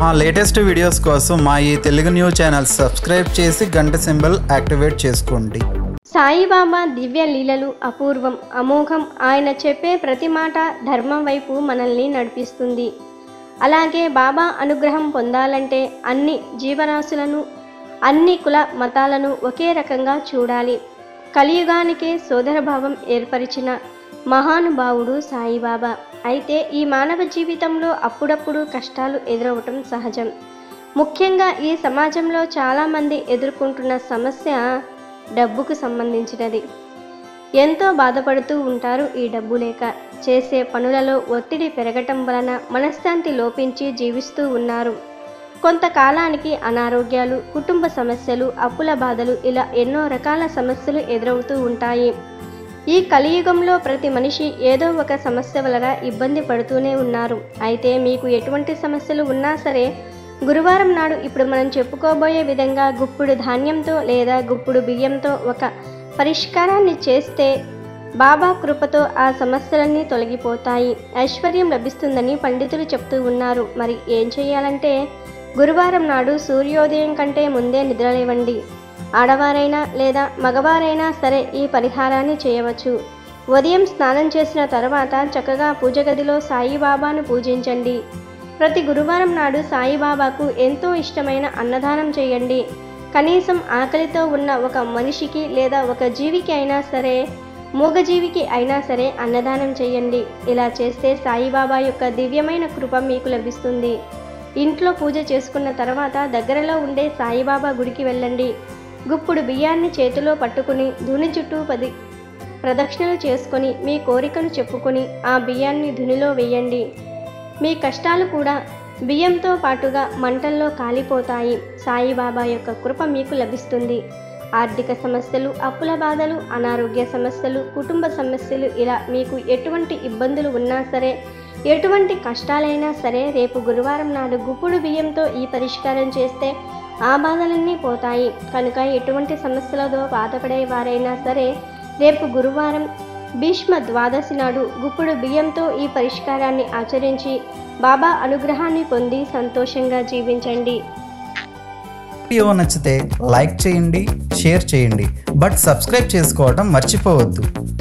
మా latest videos కోసం మా ఈ తెలుగు న్యూస్ ఛానల్ సబ్స్క్రైబ్ చేసి గంట సింబల్ యాక్టివేట్ చేసుకోండి సాయిబాబా దివ్య లీలలు అపూర్వం అమోఘం ఆయన చెప్పే ప్రతి మాట ధర్మం వైపు మనల్ని నడిపిస్తుంది అలాగే బాబా అనుగ్రహం పొందాలంటే అన్ని జీవరాశులను అన్ని కుల మతాలను ఒకే రకంగా చూడాలి కలియుగానికే సోదరభావం ఏర్పరిచిన మహానుభావుడు సాయిబాబా అయితే ఈ మానవ జీవితంలో అప్పుడప్పుడు కష్టాలు ఎదురవటం సహజం ముఖ్యంగా ఈ సమాజంలో చాలామంది ఎదుర్కొంటున్న సమస్య డబ్బుకు సంబంధించినది ఎంతో బాధపడుతూ ఉంటారు ఈ డబ్బు లేక చేసే పనులలో ఒత్తిడి పెరగటం వలన మనశ్శాంతి లోపించి జీవిస్తూ ఉన్నారు కొంతకాలానికి అనారోగ్యాలు కుటుంబ సమస్యలు అప్పుల బాధలు ఇలా ఎన్నో రకాల సమస్యలు ఎదురవుతూ ఉంటాయి ఈ కలియుగంలో ప్రతి మనిషి ఏదో ఒక సమస్య వలన ఇబ్బంది పడుతూనే ఉన్నారు అయితే మీకు ఎటువంటి సమస్యలు ఉన్నా సరే గురువారం నాడు ఇప్పుడు మనం చెప్పుకోబోయే విధంగా గుప్పుడు ధాన్యంతో లేదా గుప్పుడు బియ్యంతో ఒక పరిష్కారాన్ని చేస్తే బాబా కృపతో ఆ సమస్యలన్నీ తొలగిపోతాయి ఐశ్వర్యం లభిస్తుందని పండితులు చెప్తూ ఉన్నారు మరి ఏం చేయాలంటే గురువారం నాడు సూర్యోదయం కంటే ముందే నిద్రలేవండి ఆడవారైనా లేదా మగవారైనా సరే ఈ పరిహారాన్ని చేయవచ్చు ఉదయం స్నానం చేసిన తర్వాత చక్కగా పూజ గదిలో సాయిబాబాను పూజించండి ప్రతి గురువారం నాడు సాయిబాబాకు ఎంతో ఇష్టమైన అన్నదానం చేయండి కనీసం ఆకలితో ఉన్న ఒక మనిషికి లేదా ఒక జీవికి అయినా సరే మూగజీవికి అయినా సరే అన్నదానం చేయండి ఇలా చేస్తే సాయిబాబా యొక్క దివ్యమైన కృప మీకు లభిస్తుంది ఇంట్లో పూజ చేసుకున్న తర్వాత దగ్గరలో ఉండే సాయిబాబా గుడికి వెళ్ళండి గుప్పుడు బియ్యాన్ని చేతిలో పట్టుకుని ధుని చుట్టూ పది ప్రదక్షిణలు చేసుకొని మీ కోరికను చెప్పుకొని ఆ బియ్యాన్ని ధునిలో వేయండి మీ కష్టాలు కూడా బియ్యంతో పాటుగా మంటల్లో కాలిపోతాయి సాయిబాబా యొక్క కృప మీకు లభిస్తుంది ఆర్థిక సమస్యలు అప్పుల బాధలు అనారోగ్య సమస్యలు కుటుంబ సమస్యలు ఇలా మీకు ఎటువంటి ఇబ్బందులు ఉన్నా సరే ఎటువంటి కష్టాలైనా సరే రేపు గురువారం నాడు గుప్పుడు బియ్యంతో ఈ పరిష్కారం చేస్తే ఆ బాధలన్నీ పోతాయి కనుక ఎటువంటి సమస్యలతో బాధపడే వారైనా సరే రేపు గురువారం భీష్మ ద్వాదశి నాడు గుప్పుడు బియ్యంతో ఈ పరిష్కారాన్ని ఆచరించి బాబా అనుగ్రహాన్ని పొంది సంతోషంగా జీవించండి వీడియో నచ్చితే లైక్ చేయండి షేర్ చేయండి బట్ సబ్స్క్రైబ్ చేసుకోవడం మర్చిపోవద్దు